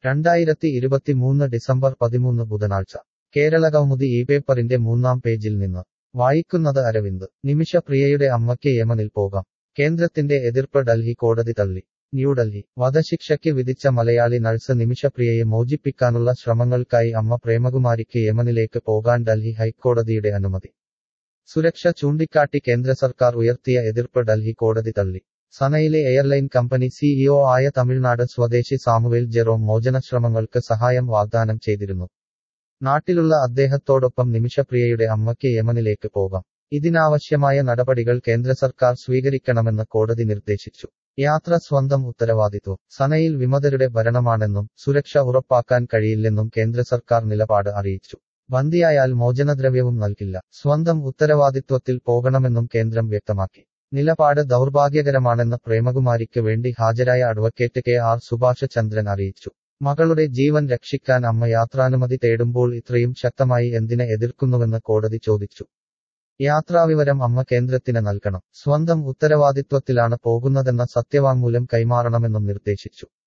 രണ്ടായിരത്തി ഇരുപത്തിമൂന്ന് ഡിസംബർ പതിമൂന്ന് ബുധനാഴ്ച കേരളകൗമുദി ഈ പേപ്പറിന്റെ മൂന്നാം പേജിൽ നിന്ന് വായിക്കുന്നത് അരവിന്ദ് നിമിഷപ്രിയയുടെ അമ്മയ്ക്ക് യമനിൽ പോകാം കേന്ദ്രത്തിന്റെ എതിർപ്പ് ഡൽഹി കോടതി തള്ളി ന്യൂഡൽഹി വധശിക്ഷയ്ക്ക് വിധിച്ച മലയാളി നഴ്സ് നിമിഷപ്രിയയെ മോചിപ്പിക്കാനുള്ള ശ്രമങ്ങൾക്കായി അമ്മ പ്രേമകുമാരിക്ക് യമനിലേക്ക് പോകാൻ ഡൽഹി ഹൈക്കോടതിയുടെ അനുമതി സുരക്ഷ ചൂണ്ടിക്കാട്ടി കേന്ദ്ര സർക്കാർ ഉയർത്തിയ എതിർപ്പ് ഡൽഹി കോടതി തള്ളി സനയിലെ എയർലൈൻ കമ്പനി സിഇഒ ആയ തമിഴ്നാട് സ്വദേശി സാമുവേൽ ജെറോം മോചനശ്രമങ്ങൾക്ക് സഹായം വാഗ്ദാനം ചെയ്തിരുന്നു നാട്ടിലുള്ള അദ്ദേഹത്തോടൊപ്പം നിമിഷപ്രിയയുടെ അമ്മയ്ക്ക് യമനിലേക്ക് പോകാം ഇതിനാവശ്യമായ നടപടികൾ കേന്ദ്ര സർക്കാർ സ്വീകരിക്കണമെന്ന് കോടതി നിർദ്ദേശിച്ചു യാത്ര സ്വന്തം ഉത്തരവാദിത്വം സനയിൽ വിമതരുടെ ഭരണമാണെന്നും സുരക്ഷ ഉറപ്പാക്കാൻ കഴിയില്ലെന്നും കേന്ദ്ര സർക്കാർ നിലപാട് അറിയിച്ചു ബന്ദിയായാൽ മോചനദ്രവ്യവും നൽകില്ല സ്വന്തം ഉത്തരവാദിത്വത്തിൽ പോകണമെന്നും കേന്ദ്രം വ്യക്തമാക്കി നിലപാട് ദൗർഭാഗ്യകരമാണെന്ന് പ്രേമകുമാരിക്ക് വേണ്ടി ഹാജരായ advocate K R Subhash Chandran അറിയിച്ചു മകളുടെ ജീവൻ രക്ഷിക്കാൻ അമ്മ യാത്രാനുമതി തേടുമ്പോൾ ഇത്രയും ശക്തമായി എന്തിനെ എതിർക്കുന്നുവെന്ന് കോടതി ചോദിച്ചു യാത്രാവിവരം അമ്മ കേന്ദ്രത്തിന് നൽകണം സ്വന്തം ഉത്തരവാദിത്വത്തിലാണ് പോകുന്നതെന്ന സത്യവാങ്മൂലം കൈമാറണമെന്നും നിർദ്ദേശിച്ചു